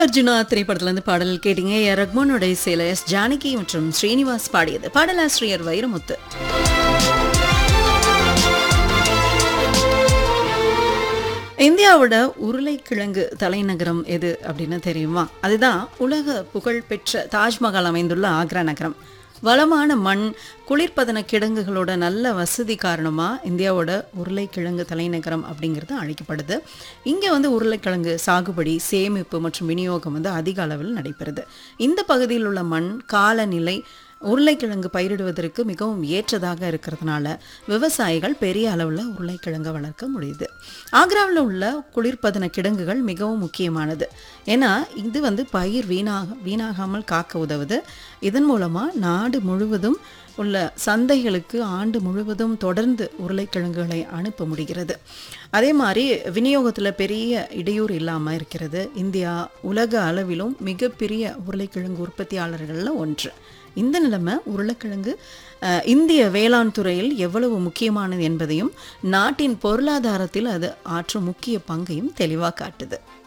அர்ஜுனா திரைப்படத்திலிருந்து பாடல் கேட்டீங்க ஏ ரஹ்மானோட இசையில எஸ் ஜானகி மற்றும் ஸ்ரீனிவாஸ் பாடியது பாடலாசிரியர் வைரமுத்து இந்தியாவோட உருளைக்கிழங்கு தலைநகரம் எது அப்படின்னு தெரியுமா அதுதான் உலக புகழ்பெற்ற தாஜ்மஹால் அமைந்துள்ள ஆக்ரா நகரம் வளமான மண் குளிர்பதன கிடங்குகளோட நல்ல வசதி காரணமாக இந்தியாவோட உருளைக்கிழங்கு தலைநகரம் அப்படிங்கிறது அழைக்கப்படுது இங்கே வந்து உருளைக்கிழங்கு சாகுபடி சேமிப்பு மற்றும் விநியோகம் வந்து அதிக அளவில் நடைபெறுது இந்த பகுதியில் உள்ள மண் காலநிலை உருளைக்கிழங்கு பயிரிடுவதற்கு மிகவும் ஏற்றதாக இருக்கிறதுனால விவசாயிகள் பெரிய அளவில் உருளைக்கிழங்கை வளர்க்க முடியுது ஆக்ராவில் உள்ள குளிர்பதன கிடங்குகள் மிகவும் முக்கியமானது ஏன்னா இது வந்து பயிர் வீணாக வீணாகாமல் காக்க உதவுது இதன் மூலமாக நாடு முழுவதும் உள்ள சந்தைகளுக்கு ஆண்டு முழுவதும் தொடர்ந்து உருளைக்கிழங்குகளை அனுப்ப முடிகிறது அதே மாதிரி விநியோகத்தில் பெரிய இடையூறு இல்லாமல் இருக்கிறது இந்தியா உலக அளவிலும் மிகப்பெரிய உருளைக்கிழங்கு உற்பத்தியாளர்களில் ஒன்று இந்த நிலைமை உருளைக்கிழங்கு அஹ், இந்திய வேளாண் துறையில் எவ்வளவு முக்கியமானது என்பதையும் நாட்டின் பொருளாதாரத்தில் அது ஆற்றும் முக்கிய பங்கையும் தெளிவாக காட்டுது